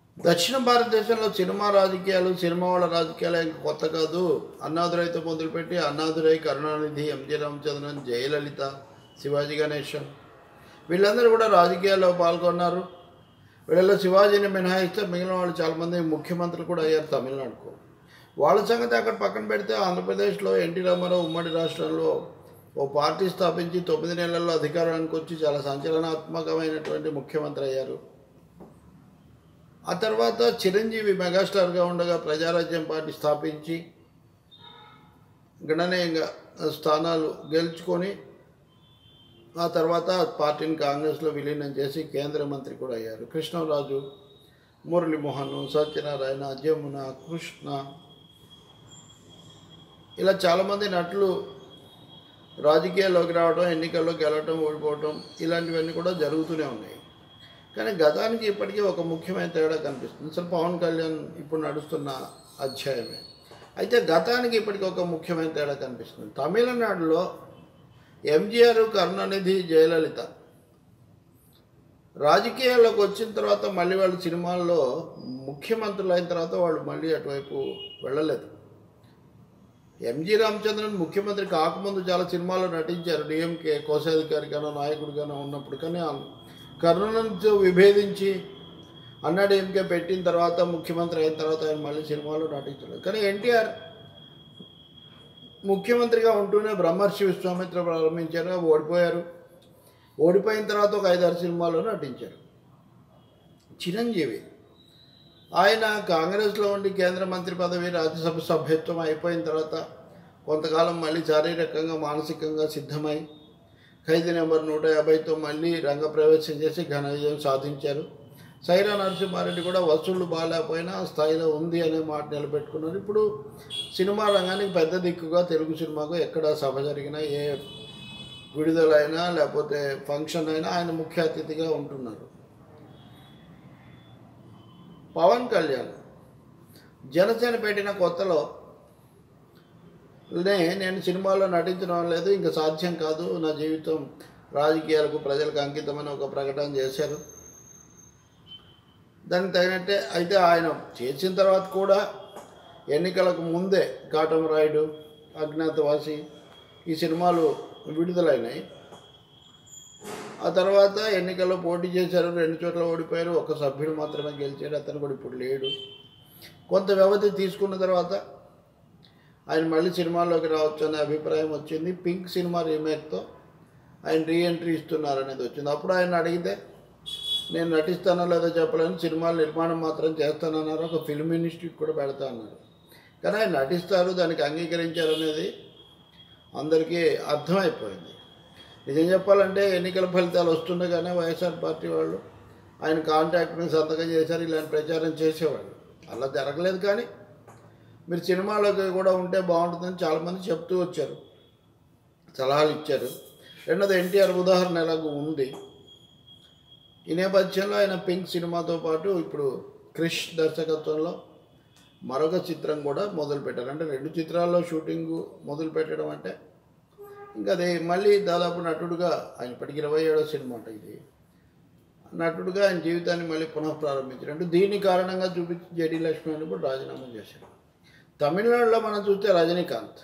దక్షిణ భారతదేశంలో సినిమా రాజకీయాలు సినిమా వాళ్ళ రాజకీయాలు ఏం కొత్త కాదు అన్నాదురైతో మొదలుపెట్టి అన్నాదురై కరుణానిధి ఎంజి రామచంద్రన్ జయలలిత శివాజీ గణేశన్ వీళ్ళందరూ కూడా రాజకీయాల్లో పాల్గొన్నారు వీళ్ళలో శివాజీని మినహాయిస్తే మిగిలిన వాళ్ళు చాలామంది ముఖ్యమంత్రులు కూడా అయ్యారు తమిళనాడుకు వాళ్ళ సంగతి అక్కడ పక్కన పెడితే ఆంధ్రప్రదేశ్లో ఎన్టీ రామారావు ఉమ్మడి రాష్ట్రంలో ఓ పార్టీ స్థాపించి తొమ్మిది నెలల్లో అధికారానికి వచ్చి చాలా సంచలనాత్మకమైనటువంటి ముఖ్యమంత్రి అయ్యారు ఆ తర్వాత చిరంజీవి మెగాస్టార్గా ఉండగా ప్రజారాజ్యం పార్టీ స్థాపించి గణనీయంగా స్థానాలు గెలుచుకొని ఆ తర్వాత పార్టీని కాంగ్రెస్లో విలీనం చేసి కేంద్ర మంత్రి కూడా అయ్యారు కృష్ణరాజు మురళీమోహన్ సత్యనారాయణ జమున కృష్ణ ఇలా చాలామంది నటులు రాజకీయాల్లోకి రావడం ఎన్నికల్లో గెలవటం ఓడిపోవటం ఇలాంటివన్నీ కూడా జరుగుతూనే ఉన్నాయి కానీ గతానికి ఇప్పటికీ ఒక ముఖ్యమైన తేడా కనిపిస్తుంది అసలు పవన్ కళ్యాణ్ ఇప్పుడు నడుస్తున్న అధ్యాయమే అయితే గతానికి ఇప్పటికీ ఒక ముఖ్యమైన తేడా కనిపిస్తుంది తమిళనాడులో ఎంజీఆర్ కరుణానిధి జయలలిత రాజకీయాల్లోకి వచ్చిన తర్వాత మళ్ళీ వాళ్ళు సినిమాల్లో ముఖ్యమంత్రులు అయిన తర్వాత వాళ్ళు మళ్ళీ అటువైపు వెళ్ళలేదు ఎంజి రామచంద్రన్ ముఖ్యమంత్రి కాకముందు చాలా సినిమాల్లో నటించారు డిఎంకే కోశాధికారిగానో నాయకుడిగానో ఉన్నప్పుడు కానీ ఆ కరుణతో విభేదించి అన్నా డిఎంకే పెట్టిన తర్వాత ముఖ్యమంత్రి అయిన తర్వాత ఆయన మళ్ళీ సినిమాలో నటించలేదు కానీ ఎన్టీఆర్ ముఖ్యమంత్రిగా ఉంటూనే బ్రహ్మర్షి విశ్వామిత్ర ప్రారంభించారు అవి ఓడిపోయారు ఓడిపోయిన తర్వాత ఒక ఐదారు సినిమాల్లో నటించారు చిరంజీవి ఆయన కాంగ్రెస్లో ఉండి కేంద్ర మంత్రి పదవి రాజ్యసభ సభ్యత్వం అయిపోయిన తర్వాత కొంతకాలం మళ్ళీ శారీరకంగా మానసికంగా సిద్ధమై ఖైదీ నెంబర్ నూట యాభైతో మళ్ళీ రంగప్రవేశం చేసి ఘన విజయం సాధించారు సైరా నరసింహారెడ్డి కూడా వసూళ్లు బాగాలేకపోయినా ఆ స్థాయిలో ఉంది అనే మాట నిలబెట్టుకున్నారు ఇప్పుడు సినిమా రంగానికి పెద్ద దిక్కుగా తెలుగు సినిమాకు ఎక్కడ సభ జరిగినా ఏ విడుదలైనా లేకపోతే ఫంక్షన్ అయినా ఆయన ముఖ్య అతిథిగా ఉంటున్నారు పవన్ కళ్యాణ్ జనసేన పెట్టిన కొత్తలో నే నేను సినిమాలో నటించడం లేదు ఇంకా సాధ్యం కాదు నా జీవితం రాజకీయాలకు ప్రజలకు అంకితమని ఒక ప్రకటన చేశారు దానికి తగినట్టే అయితే ఆయన చేసిన తర్వాత కూడా ఎన్నికలకు ముందే కాటమరాయుడు అజ్ఞాతవాసి ఈ సినిమాలు విడుదలైనాయి ఆ తర్వాత ఎన్నికల్లో పోటీ చేశారు రెండు చోట్ల ఓడిపోయారు ఒక సభ్యుడు మాత్రమే గెలిచాడు అతను కూడా ఇప్పుడు లేడు కొంత వ్యవధి తీసుకున్న తర్వాత ఆయన మళ్ళీ సినిమాల్లోకి రావచ్చు అనే అభిప్రాయం వచ్చింది పింక్ సినిమా రీమేక్తో ఆయన రీఎంట్రీ ఇస్తున్నారు అనేది వచ్చింది అప్పుడు ఆయన అడిగితే నేను నటిస్తానో లేదో చెప్పలేను సినిమాల నిర్మాణం మాత్రం చేస్తానన్నారు ఒక ఫిల్మ్ ఇన్స్టిట్యూట్ కూడా పెడతా అన్నారు కానీ ఆయన నటిస్తారు దానికి అంగీకరించారు అనేది అందరికీ అర్థమైపోయింది నిజం చెప్పాలంటే ఎన్నికల ఫలితాలు వస్తుండగానే వైఎస్ఆర్ పార్టీ వాళ్ళు ఆయన కాంటాక్ట్ని సంతకం చేశారు ఇలాంటి ప్రచారం చేసేవాళ్ళు అలా జరగలేదు కానీ మీరు సినిమాలోకి కూడా ఉంటే బాగుంటుందని చాలామంది చెప్తూ వచ్చారు సలహాలు ఇచ్చారు రెండోది ఎన్టీఆర్ ఉదాహరణ ఎలాగో ఉంది ఈ నేపథ్యంలో ఆయన పింక్ సినిమాతో పాటు ఇప్పుడు క్రిష్ దర్శకత్వంలో మరొక చిత్రం కూడా మొదలు పెట్టారు అంటే రెండు చిత్రాల్లో షూటింగ్ మొదలు పెట్టడం అంటే ఇంకా అది మళ్ళీ దాదాపు నటుడుగా ఆయన ఇప్పటికి ఇరవై ఏడో సినిమా అంట ఇది నటుడుగా ఆయన జీవితాన్ని మళ్ళీ పునః ప్రారంభించారు అంటే దీని కారణంగా చూపించి జేడి లక్ష్మణ్ అని కూడా రాజీనామా చేశారు తమిళనాడులో మనం చూస్తే రజనీకాంత్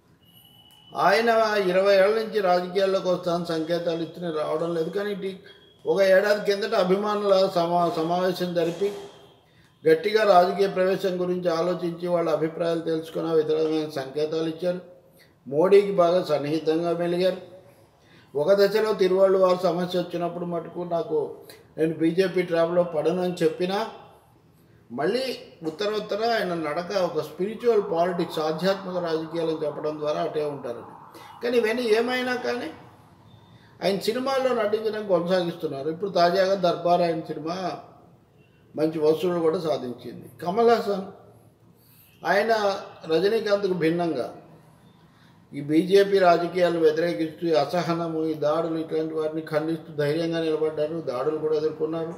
ఆయన ఇరవై ఏళ్ళ నుంచి రాజకీయాల్లోకి వస్తాను సంకేతాలు ఇచ్చిన రావడం లేదు కానీ ఇటు ఒక ఏడాది కిందట అభిమానుల సమా సమావేశం జరిపి గట్టిగా రాజకీయ ప్రవేశం గురించి ఆలోచించి వాళ్ళ అభిప్రాయాలు తెలుసుకున్న విధమైన సంకేతాలు ఇచ్చారు మోడీకి బాగా సన్నిహితంగా మెలిగారు ఒక దశలో తిరువాళ్ళు వారు సమస్య వచ్చినప్పుడు మటుకు నాకు నేను బీజేపీ ట్రాప్లో పడను అని చెప్పినా మళ్ళీ ఉత్తరోత్తర ఆయన నడక ఒక స్పిరిచువల్ పాలిటిక్స్ ఆధ్యాత్మిక రాజకీయాలను చెప్పడం ద్వారా అటే ఉంటారని కానీ ఇవన్నీ ఏమైనా కానీ ఆయన సినిమాల్లో నటించడం కొనసాగిస్తున్నారు ఇప్పుడు తాజాగా దర్బార్ ఆయన సినిమా మంచి వసూళ్లు కూడా సాధించింది కమల్ హాసన్ ఆయన రజనీకాంత్కు భిన్నంగా ఈ బీజేపీ రాజకీయాలు వ్యతిరేకిస్తూ ఈ అసహనము ఈ దాడులు ఇట్లాంటి వాటిని ఖండిస్తూ ధైర్యంగా నిలబడ్డారు దాడులు కూడా ఎదుర్కొన్నారు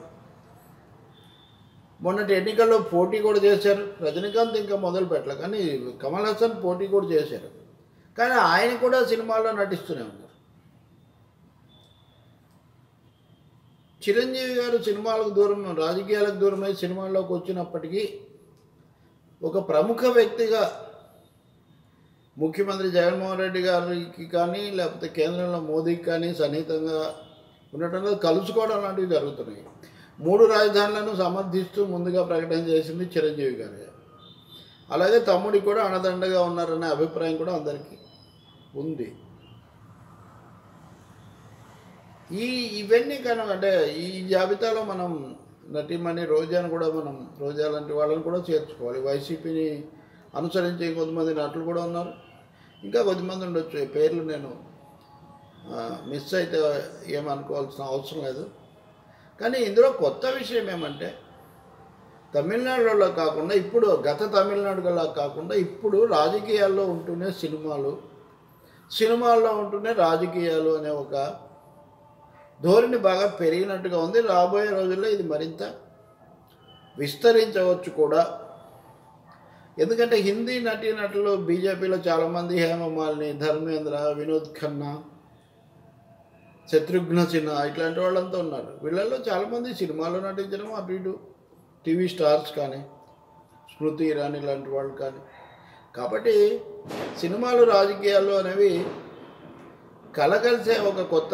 మొన్నటి ఎన్నికల్లో పోటీ కూడా చేశారు రజనీకాంత్ ఇంకా మొదలు పెట్టలే కానీ కమల్ హాసన్ పోటీ కూడా చేశారు కానీ ఆయన కూడా సినిమాల్లో నటిస్తూనే ఉన్నారు చిరంజీవి గారు సినిమాలకు దూరం రాజకీయాలకు దూరమై సినిమాల్లోకి వచ్చినప్పటికీ ఒక ప్రముఖ వ్యక్తిగా ముఖ్యమంత్రి జగన్మోహన్ రెడ్డి గారికి కానీ లేకపోతే కేంద్రంలో మోదీకి కానీ సన్నిహితంగా ఉండటంలో కలుసుకోవడం లాంటివి జరుగుతున్నాయి మూడు రాజధానులను సమర్థిస్తూ ముందుగా ప్రకటన చేసింది చిరంజీవి గారే అలాగే తమ్ముడికి కూడా అన్నదండగా ఉన్నారనే అభిప్రాయం కూడా అందరికీ ఉంది ఈ ఇవన్నీ కనుక అంటే ఈ జాబితాలో మనం నటిమణి రోజాను కూడా మనం రోజా లాంటి వాళ్ళని కూడా చేర్చుకోవాలి వైసీపీని అనుసరించే కొంతమంది నటులు కూడా ఉన్నారు ఇంకా కొద్దిమంది ఉండొచ్చు ఈ పేర్లు నేను ఆ, మిస్ అయితే ఏమనుకోవాల్సిన అవసరం లేదు కానీ ఇందులో కొత్త విషయం ఏమంటే తమిళనాడులో కాకుండా ఇప్పుడు గత తమిళనాడులా కాకుండా ఇప్పుడు రాజకీయాల్లో ఉంటూనే సినిమాలు సినిమాల్లో ఉంటూనే రాజకీయాలు అనే ఒక ధోరణి బాగా పెరిగినట్టుగా ఉంది రాబోయే రోజుల్లో ఇది మరింత విస్తరించవచ్చు కూడా ఎందుకంటే హిందీ నటీనటులు బీజేపీలో చాలామంది హేమమాలిని ధర్మేంద్ర వినోద్ ఖన్నా శత్రుఘ్న సిన్హా ఇట్లాంటి వాళ్ళంతా ఉన్నారు వీళ్ళల్లో చాలామంది సినిమాలో నటించడం అటు ఇటు టీవీ స్టార్స్ కానీ స్మృతి ఇరానీ లాంటి వాళ్ళు కానీ కాబట్టి సినిమాలు రాజకీయాలు అనేవి కలగలిసే ఒక కొత్త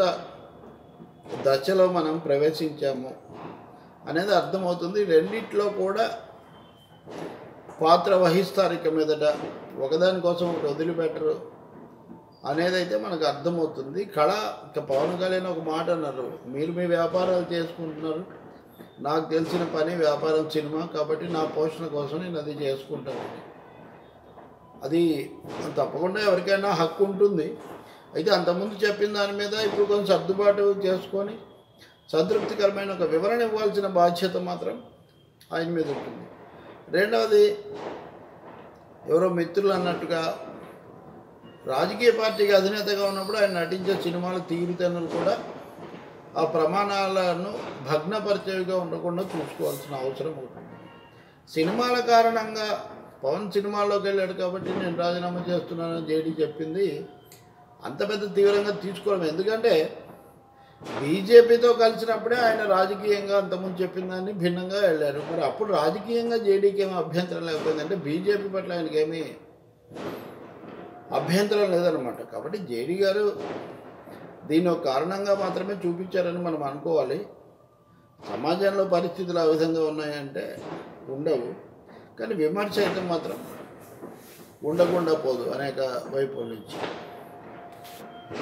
దశలో మనం ప్రవేశించాము అనేది అర్థమవుతుంది రెండిట్లో కూడా పాత్ర వహిస్తారు ఇక మీదట ఒకదానికోసం ఒకటి వదిలిపెట్టరు అనేది అయితే మనకు అర్థమవుతుంది కళ ఇక పవన్ కళ్యాణ్ ఒక మాట అన్నారు మీరు మీ వ్యాపారాలు చేసుకుంటున్నారు నాకు తెలిసిన పని వ్యాపారం సినిమా కాబట్టి నా పోషణ కోసం నేను అది చేసుకుంటాను అది తప్పకుండా ఎవరికైనా హక్కు ఉంటుంది అయితే అంతకుముందు చెప్పిన దాని మీద ఇప్పుడు కొంచెం సర్దుబాటు చేసుకొని సంతృప్తికరమైన ఒక వివరణ ఇవ్వాల్సిన బాధ్యత మాత్రం ఆయన మీద ఉంటుంది రెండవది ఎవరో మిత్రులు అన్నట్టుగా రాజకీయ పార్టీకి అధినేతగా ఉన్నప్పుడు ఆయన నటించే సినిమాల తీరుతెన్నులు కూడా ఆ ప్రమాణాలను భగ్నపరిచేవిగా ఉండకుండా చూసుకోవాల్సిన అవసరం ఉంటుంది సినిమాల కారణంగా పవన్ సినిమాల్లోకి వెళ్ళాడు కాబట్టి నేను రాజీనామా చేస్తున్నానని జేడీ చెప్పింది అంత పెద్ద తీవ్రంగా తీసుకోవడం ఎందుకంటే బీజేపీతో కలిసినప్పుడే ఆయన రాజకీయంగా అంతకుముందు చెప్పిన దాన్ని భిన్నంగా వెళ్ళారు మరి అప్పుడు రాజకీయంగా జేడీకి ఏమీ అభ్యంతరం లేకపోయిందంటే బీజేపీ పట్ల ఆయనకి ఏమీ అభ్యంతరం లేదనమాట కాబట్టి జేడీ గారు దీన్ని ఒక కారణంగా మాత్రమే చూపించారని మనం అనుకోవాలి సమాజంలో పరిస్థితులు ఆ విధంగా ఉన్నాయంటే ఉండవు కానీ విమర్శ అయితే మాత్రం ఉండకుండా పోదు అనేక వైపుల నుంచి